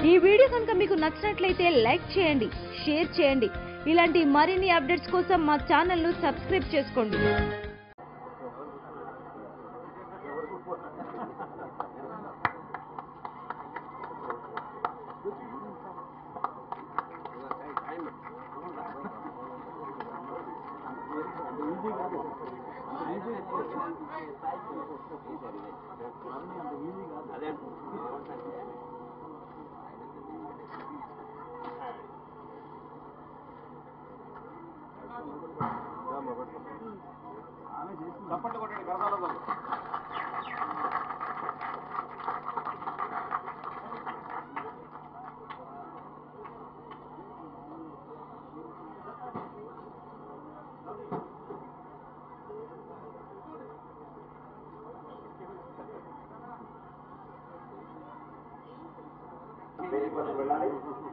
ఈ వీడియో కనుక మీకు నచ్చినట్లయితే లైక్ చేయండి షేర్ చేయండి ఇలాంటి మరిన్ని అప్డేట్స్ కోసం మా ఛానల్ను సబ్స్క్రైబ్ చేసుకోండి చప్పట్లు కొట్టండి కరతాలతో వెళ్ళాలి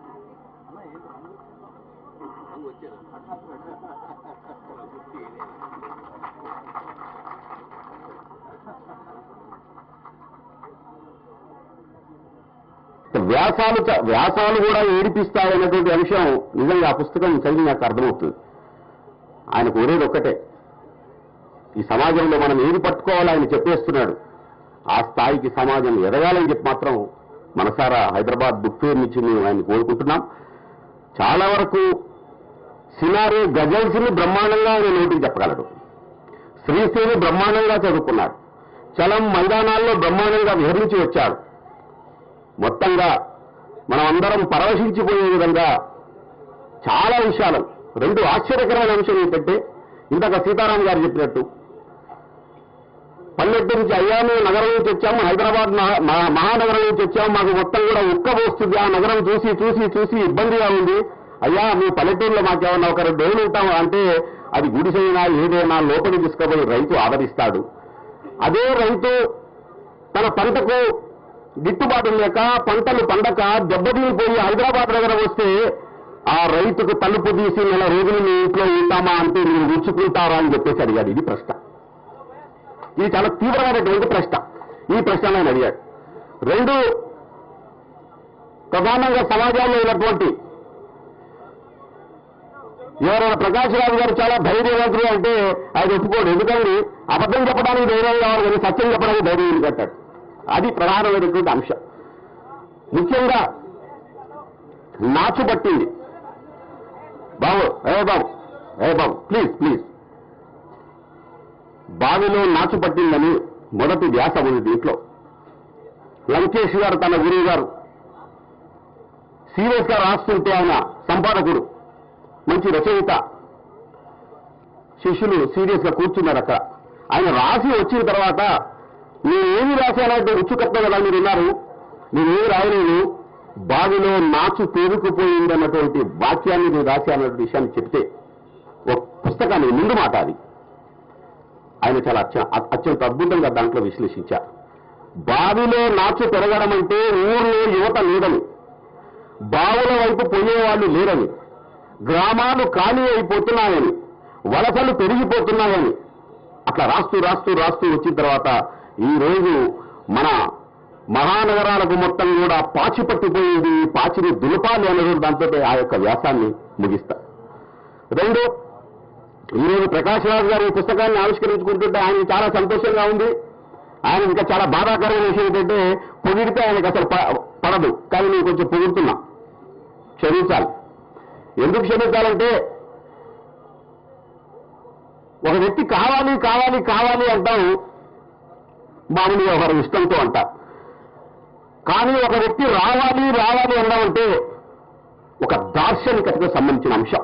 వ్యాసాలు చ- వ్యాసాలు కూడా ఏడిపిస్తాయనేటువంటి అంశం నిజంగా ఆ పుస్తకం చదివి నాకు అర్థమవుతుంది ఆయన కోరేది ఒక్కటే ఈ సమాజంలో మనం ఏది పట్టుకోవాలో ఆయన చెప్పేస్తున్నాడు ఆ స్థాయికి సమాజం ఎదగాలని చెప్పి మాత్రం మనసారా హైదరాబాద్ బుక్ ఫేర్ నుంచి మేము ఆయన కోరుకుంటున్నాం చాలా వరకు సినారే గజల్స్ ని బ్రహ్మాండంగా ఆయన నోటికి చెప్పగలడు శ్రీశ్రీని బ్రహ్మాండంగా చదువుకున్నాడు చలం మైదానాల్లో బ్రహ్మాండంగా విహరించి వచ్చాడు మొత్తంగా మనం అందరం పరవశించిపోయే విధంగా చాలా విషయాలు రెండు ఆశ్చర్యకరమైన అంశం ఏంటంటే ఇందాక సీతారాం గారు చెప్పినట్టు పల్లెటూరు నుంచి అయ్యా మేము నగరం నుంచి వచ్చాము హైదరాబాద్ మహా- మహా- మహానగరం నుంచి వచ్చాము మాకు మొత్తం కూడా ఉక్కబోస్తుంది ఆ నగరం చూసి చూసి చూసి ఇబ్బందిగా ఉంది అయ్యా మీ పల్లెటూరులో మాకేమన్నా ఒక రెండు రోజులు ఉంటాము అంటే అది గుడిసైనా ఏదైనా లోపలికి తీసుకుపోయి రైతు ఆదరిస్తాడు అదే రైతు తన పంటకు గిట్టుబాటు లేక పంటలు పండక దెబ్బతినిపోయి హైదరాబాద్ నగరం వస్తే ఆ రైతుకు తలుపు తీసి నెల రోజులు మీ ఇంట్లో ఉంటామా అంటే మీరు ఉంచుకుంటారా అని చెప్పేసి అడిగాడు ఇది ప్రశ్న ఇది చాలా తీవ్రమైనటువంటి ప్రశ్న ఈ ప్రశ్న ఆయన అడిగాడు రెండు ప్రధానంగా సమాజంలో ఉన్నటువంటి ఎవరైనా ప్రకాష్ రాజు గారు చాలా ధైర్యవంతులు అంటే ఆయన ఒప్పుకోడు ఎందుకంటే అబద్ధం చెప్పడానికి ధైర్యం కావాలి కానీ సత్యం చెప్పడానికి ధైర్యం ఎందుకు అంటాడు అది ప్రధానమైనటువంటి అంశం ముఖ్యంగా నాచు పట్టింది బాబు ఏ బాబు ఏ బాబు ప్లీజ్ ప్లీజ్ బావిలో నాచు పట్టిందని మొదటి వ్యాస ఉంది దీంట్లో లంకేష్ గారు తన గురువు గారు సీరియస్ గా రాస్తుంటే ఆయన సంపాదకుడు మంచి రచయిత శిష్యులు సీరియస్ గా కూర్చున్నారు అక్కడ ఆయన రాసి వచ్చిన తర్వాత నేను ఏమి రాశానంటే ఉచ్చుకత్త కదా మీరు ఉన్నారు నేనేమి రాయలేదు బావిలో నాచు పేరుకుపోయిందన్నటువంటి వాక్యాన్ని నేను రాశానన్న విషయాన్ని చెప్తే ఒక పుస్తకాన్ని ముందు మాట అది ఆయన చాలా అత్య- అత్యంత అద్భుతంగా దాంట్లో విశ్లేషించారు బావిలో నాచు పెరగడం అంటే ఊర్లో యువత లేదని బావుల వైపు పోయేవాళ్ళు లేరని గ్రామాలు ఖాళీ అయిపోతున్నాయని వలసలు పెరిగిపోతున్నాయని అట్లా రాస్తూ రాస్తూ రాస్తూ వచ్చిన తర్వాత ఈ రోజు మన మహానగరాలకు మొత్తం కూడా పాచి పట్టిపోయింది ఈ పాచిని దులపాలి అనేది దాంతో ఆ యొక్క వ్యాసాన్ని ముగిస్తా రెండు ఈరోజు ప్రకాష్ రాజు గారు ఈ పుస్తకాన్ని ఆవిష్కరించుకుంటుంటే ఆయనకి చాలా సంతోషంగా ఉంది ఆయన ఇంకా చాలా బాధాకరమైన విషయం ఏంటంటే పొగిడితే ఆయనకు అసలు ప- పడదు కానీ నేను కొంచెం పొగుడుతున్నా క్షమించాలి ఎందుకు క్షమించాలంటే ఒక వ్యక్తి కావాలి కావాలి కావాలి అంటాం మామూలుగా ఒకరి ఇష్టంతో అంటారు కానీ ఒక వ్యక్తి రావాలి రావాలి అనడం అంటే ఒక దార్శనికతకు సంబంధించిన అంశం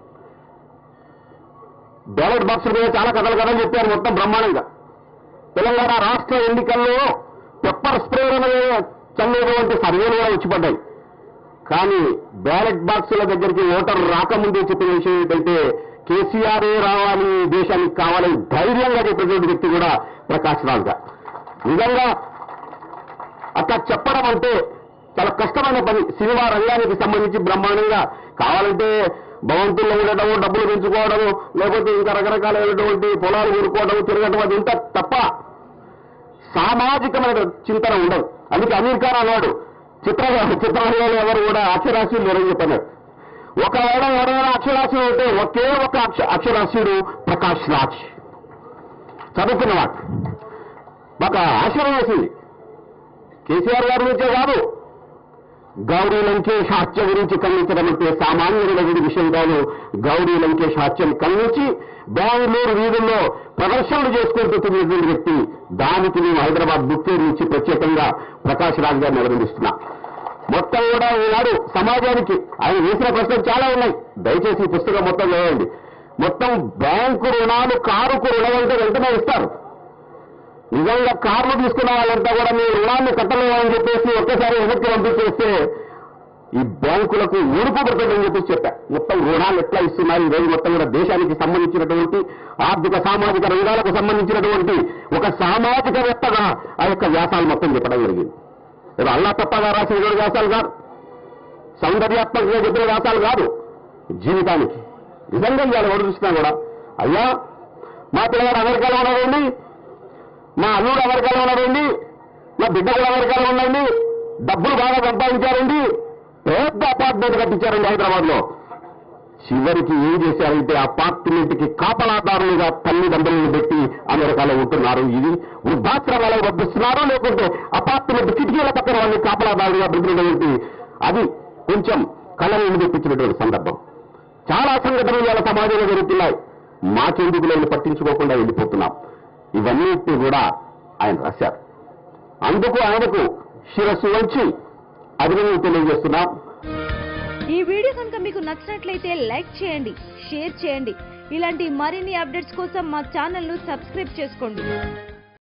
బ్యాలెట్ బాక్సుల మీద చాలా కథలు కథలు చెప్పారు మొత్తం బ్రహ్మాండంగా తెలంగాణ రాష్ట్ర ఎన్నికల్లో పెప్పర్ స్ప్రే చల్లేటువంటి సర్వేలు కూడా వచ్చి పడ్డాయి కానీ బ్యాలెట్ బాక్సుల దగ్గరికి ఓటర్ రాకముందే చెప్పిన విషయం ఏంటంటే కేసీఆరే రావాలి ఈ దేశానికి కావాలని ధైర్యంగా చెప్పేటువంటి వ్యక్తి కూడా ప్రకాష్ రాజ్ గారు నిజంగా అట్లా చెప్పడం అంటే చాలా కష్టమైన పని సినిమా రంగానికి సంబంధించి బ్రహ్మాండంగా కావాలంటే భవంతుల్లో ఉండటము డబ్బులు పెంచుకోవడము లేకపోతే ఇంకా రకరకాలైనటువంటి పొలాలు ఊరుకోవడం తిరగడం అది ఇంత తప్ప సామాజికమైన చింతన ఉండదు అందుకే అమీర్ ఖాన్ అన్నాడు చిత్ర చిత్రహీనులు ఎవరు కూడా అక్షరాస్యులు లేరని చెప్పారు ఒకవేళ ఎవరైనా అక్షరాస్యుడు అంటే ఒకే ఒక అక్ష అక్షరాస్యుడు ప్రకాష్ రాజ్ చదువుకున్నవాడు మాకు ఆశ్చర్యం వేసింది కేసీఆర్ గారి నుంచే కాదు గౌరీ లంకేష్ హత్య గురించి ఖండించడం అంటే సామాన్యుల గురి విషయం కాదు గౌరీ లంకేష్ హత్యను ఖండించి బెంగళూరు వీధుల్లో ప్రదర్శనలు చేసుకుంటూ తిరిగినటువంటి వ్యక్తి దానికి మేము హైదరాబాద్ బుక్ ఫేర్ నుంచి ప్రత్యేకంగా ప్రకాష్ రాజ్ గారిని అభినందిస్తున్నా మొత్తం కూడా ఈనాడు సమాజానికి ఆయన వేసిన ప్రశ్నలు చాలా ఉన్నాయి దయచేసి ఈ పుస్తకం మొత్తం చదవండి మొత్తం బ్యాంకు రుణాలు కారుకు రుణం అంటే వెంటనే ఇస్తారు నిజంగా కార్లు తీసుకున్న వాళ్ళంతా కూడా మీ రుణాన్ని కట్టలేము అని చెప్పేసి ఒక్కసారి వెనక్కి పంపించేస్తే ఈ బ్యాంకులకు ఊరుకు పడుతుందని చెప్పేసి చెప్పా మొత్తం రుణాలు ఎట్లా ఇస్తున్నారు ఈ రోజు మొత్తం కూడా దేశానికి సంబంధించినటువంటి ఆర్థిక సామాజిక రంగాలకు సంబంధించినటువంటి ఒక సామాజికవేత్తగా ఆ యొక్క వ్యాసాలు మొత్తం చెప్పడం జరిగింది ఏదో అల్లా తప్పగా రాసిన వ్యాసాలు కాదు సౌందర్యాత్మకంగా చెప్పిన వ్యాసాలు కాదు జీవితానికి నిజంగా ఇవాళ ఎవరు చూసినా కూడా అయ్యా మా పిల్లగాడు అమెరికాలో ఉన్నాడండి మా అల్లుడు అమెరికాలో ఉన్నాడండి మా బిడ్డ కూడా అమెరికాలో ఉండండి డబ్బులు బాగా సంపాదించారండి పెద్ద అపార్ట్మెంట్ కట్టించారండి హైదరాబాద్ లో చివరికి ఏం చేశారంటే అపార్ట్మెంట్ కి కాపలాదారులుగా తల్లిదండ్రులను పెట్టి అమెరికాలో ఉంటున్నారు ఇది వృద్ధాశ్రమాలకు పంపిస్తున్నారు లేకుంటే అపార్ట్మెంట్ కిటికీల పక్కన వాళ్ళని కాపలాదారులుగా పెట్టినటువంటి అది కొంచెం కళ్ళని తెప్పించినటువంటి సందర్భం చాలా సంఘటనలు ఇవాళ సమాజంలో జరుగుతున్నాయి మాకెందుకు నేను పట్టించుకోకుండా వెళ్ళిపోతున్నాం ఇవన్నిటిని కూడా ఆయన రాశారు అందుకు ఆయనకు శిరస్సు వంచి అభినందనలు తెలియజేస్తున్నాం ఈ వీడియో కనుక మీకు నచ్చినట్లయితే లైక్ చేయండి షేర్ చేయండి ఇలాంటి మరిన్ని అప్డేట్స్ కోసం మా ఛానల్ను సబ్స్క్రైబ్ చేసుకోండి